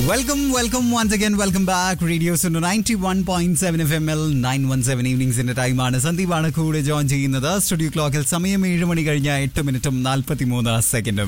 welcome welcome once again welcome back radio's ninety one point seven F M L nine one seven ഈവനിങ്സിന്റെ ടൈമാണ് സന്ദീപാണ് കൂടെ join ചെയ്യുന്നത് studio ക്ലോക്കിൽ സമയം ഏഴ് മണി കഴിഞ്ഞ എട്ട് മിനിറ്റും നാൽപ്പത്തി മൂന്ന് സെക്കൻഡും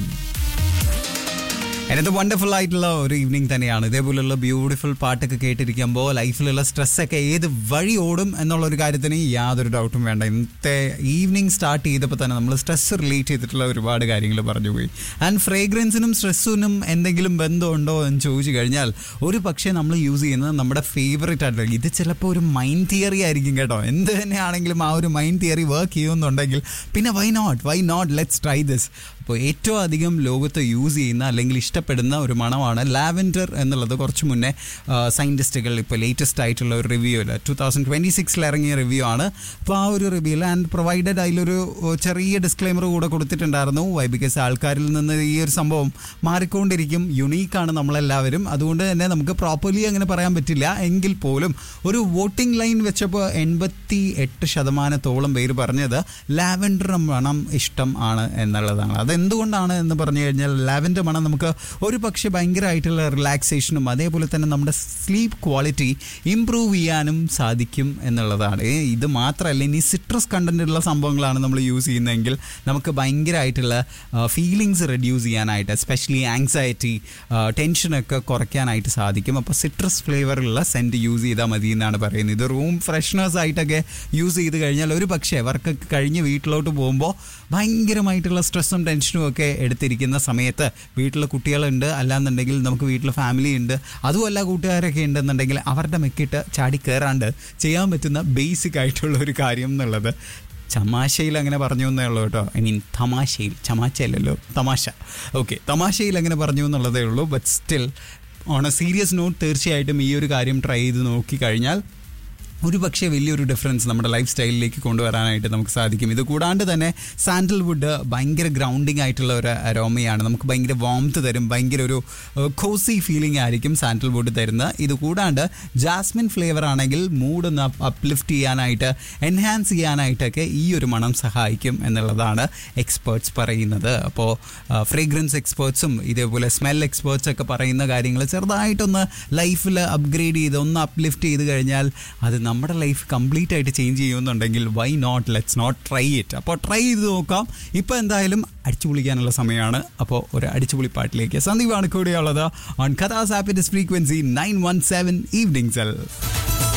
അതിനകത്ത് വണ്ടർഫുൾ ആയിട്ടുള്ള ഒരു ഈവനിങ് തന്നെയാണ് ഇതേപോലുള്ള ബ്യൂട്ടിഫുൾ പാട്ടൊക്കെ കേട്ടിരിക്കുമ്പോൾ ലൈഫിലുള്ള സ്ട്രെസ്സൊക്കെ ഏത് വഴി ഓടും എന്നുള്ള ഒരു കാര്യത്തിന് യാതൊരു ഡൗട്ടും വേണ്ട ഇന്നത്തെ ഈവനിങ് സ്റ്റാർട്ട് ചെയ്തപ്പോൾ തന്നെ നമ്മൾ സ്ട്രെസ് റിലേറ്റ് ചെയ്തിട്ടുള്ള ഒരുപാട് കാര്യങ്ങൾ പറഞ്ഞു പോയി ആൻഡ് ഫ്രേഗ്രൻസിനും സ്ട്രെസ്സിനും എന്തെങ്കിലും ബന്ധമുണ്ടോ എന്ന് ചോദിച്ചു കഴിഞ്ഞാൽ ഒരു പക്ഷേ നമ്മൾ യൂസ് ചെയ്യുന്നത് നമ്മുടെ ഫേവറേറ്റ് ആയിട്ടുള്ള ഇത് ചിലപ്പോൾ ഒരു മൈൻഡ് തിയറി ആയിരിക്കും കേട്ടോ എന്ത് തന്നെയാണെങ്കിലും ആ ഒരു മൈൻഡ് തിയറി വർക്ക് ചെയ്യുന്നുണ്ടെങ്കിൽ പിന്നെ why not why not let's try this അപ്പോൾ ഏറ്റവും അധികം ലോകത്ത് യൂസ് ചെയ്യുന്ന അല്ലെങ്കിൽ ഇഷ്ടപ്പെടുന്ന ഒരു മണമാണ് ലാവൻഡർ എന്നുള്ളത് കുറച്ച് മുന്നേ സയൻറ്റിസ്റ്റുകൾ ഇപ്പോൾ ലേറ്റസ്റ്റ് ആയിട്ടുള്ള ഒരു റിവ്യൂവിൽ ടു തൗസൻഡ് ട്വൻറ്റി സിക്സിൽ ഇറങ്ങിയ റിവ്യൂ ആണ് അപ്പോൾ ആ ഒരു റിവ്യൂവിൽ ആൻഡ് പ്രൊവൈഡഡ് അതിലൊരു ചെറിയ ഡിസ്ക്ലൈമർ കൂടെ കൊടുത്തിട്ടുണ്ടായിരുന്നു വൈ ബിക്കോസ് ആൾക്കാരിൽ നിന്ന് ഈ ഒരു സംഭവം മാറിക്കൊണ്ടിരിക്കും യുണീക്കാണ് നമ്മളെല്ലാവരും അതുകൊണ്ട് തന്നെ നമുക്ക് പ്രോപ്പർലി അങ്ങനെ പറയാൻ പറ്റില്ല എങ്കിൽ പോലും ഒരു വോട്ടിംഗ് ലൈൻ വെച്ചപ്പോൾ എൺപത്തി എട്ട് ശതമാനത്തോളം പേര് പറഞ്ഞത് ലാവൻഡർ മണം ഇഷ്ടം ആണ് എന്നുള്ളതാണ് അതെന്തുകൊണ്ടാണ് എന്ന് പറഞ്ഞു കഴിഞ്ഞാൽ ലാവൻഡർ മണം നമുക്ക് ഒരു പക്ഷേ ഭയങ്കരമായിട്ടുള്ള റിലാക്സേഷനും അതേപോലെ തന്നെ നമ്മുടെ സ്ലീപ്പ് ക്വാളിറ്റി ഇമ്പ്രൂവ് ചെയ്യാനും സാധിക്കും എന്നുള്ളതാണ് ഏ, ഇത് മാത്രമല്ല ഇനി സിട്രസ് കണ്ടന്റ് ഉള്ള സംഭവങ്ങളാണ് നമ്മൾ യൂസ് ചെയ്യുന്നതെങ്കിൽ നമുക്ക് ഭയങ്കരമായിട്ടുള്ള ഫീലിങ്സ് റെഡ്യൂസ് ചെയ്യാനായിട്ട് എസ്പെഷ്യലി ആങ്സൈറ്റി ടെൻഷനൊക്കെ കുറയ്ക്കാനായിട്ട് സാധിക്കും അപ്പോൾ സിട്രസ് ഫ്ലേവറുള്ള സെൻറ്റ് യൂസ് ചെയ്താൽ മതി എന്നാണ് പറയുന്നത് ഇത് റൂം ഫ്രഷ്നേഴ്സ് ആയിട്ടൊക്കെ യൂസ് ചെയ്ത് കഴിഞ്ഞാൽ ഒരു പക്ഷേ വർക്കൊക്കെ കഴിഞ്ഞ് വീട്ടിലോട്ട് പോകുമ്പോൾ ഭയങ്കരമായിട്ടുള്ള സ്ട്രെസ്സും ടെൻഷനും ഒക്കെ എടുത്തിരിക്കുന്ന സമയത്ത് വീട്ടിൽ കുട്ടികളുണ്ട് അല്ലാന്നുണ്ടെങ്കിൽ നമുക്ക് വീട്ടിൽ ഫാമിലി ഉണ്ട് അതുമല്ല കൂട്ടുകാരൊക്കെ ഉണ്ടെന്നുണ്ടെങ്കിൽ അവരുടെ മെക്കിട്ട് ചാടി കയറാണ്ട് ചെയ്യാൻ പറ്റുന്ന ബേസിക് ആയിട്ടുള്ള ഒരു കാര്യം എന്നുള്ളത് ചമാശയിൽ അങ്ങനെ പറഞ്ഞു എന്നേ ഉള്ളൂ കേട്ടോ ഐ മീൻ തമാശയിൽ ചമാശയല്ലല്ലോ തമാശ ഓക്കെ തമാശയിൽ അങ്ങനെ പറഞ്ഞു എന്നുള്ളതേ ഉള്ളൂ but still on a serious note തീർച്ചയായിട്ടും ഈ ഒരു കാര്യം ട്രൈ ചെയ്ത് നോക്കിക്കഴിഞ്ഞാൽ ഒരു പക്ഷേ വലിയൊരു ഡിഫറൻസ് നമ്മുടെ ലൈഫ് സ്റ്റൈലിലേക്ക് കൊണ്ടുവരാനായിട്ട് നമുക്ക് സാധിക്കും ഇത് കൂടാണ്ട് തന്നെ സാൻഡൽവുഡ് ഭയങ്കര ഗ്രൗണ്ടിങ് ആയിട്ടുള്ള ഒരു അരോമയാണ് നമുക്ക് ഭയങ്കര വാംത്ത് തരും ഭയങ്കര ഒരു കോസി ഫീലിംഗ് ആയിരിക്കും സാൻഡൽവുഡ് തരുന്നത് ഇത് കൂടാണ്ട് ജാസ്മിൻ ഫ്ലേവർ ആണെങ്കിൽ മൂഡ് ഒന്ന് അപ്ലിഫ്റ്റ് ചെയ്യാനായിട്ട് എൻഹാൻസ് ചെയ്യാനായിട്ടൊക്കെ ഈ ഒരു മണം സഹായിക്കും എന്നുള്ളതാണ് എക്സ്പേർട്സ് പറയുന്നത് അപ്പോൾ ഫ്രേഗ്രൻസ് എക്സ്പേർട്സും ഇതേപോലെ സ്മെൽ എക്സ്പേർട്സ് ഒക്കെ പറയുന്ന കാര്യങ്ങൾ ചെറുതായിട്ടൊന്ന് ലൈഫിൽ അപ്ഗ്രേഡ് ചെയ്ത് ഒന്ന് അപ്ലിഫ്റ്റ് ചെയ്ത് കഴിഞ്ഞാൽ അത് നമ്മുടെ ലൈഫ് കംപ്ലീറ്റ് ആയിട്ട് ചേഞ്ച് ചെയ്യുമെന്നുണ്ടെങ്കിൽ why not let's not try it അപ്പോൾ ട്രൈ ചെയ്ത് നോക്കാം ഇപ്പോൾ എന്തായാലും അടിച്ചു പൊളിക്കാനുള്ള സമയമാണ് അപ്പോൾ ഒരു അടിച്ചുപൊളി പാട്ടിലേക്ക് സന്ദീപാണ് കൂടെയുള്ളത് ഓൺ കഥാസ് happiness frequency nine one seven evening cell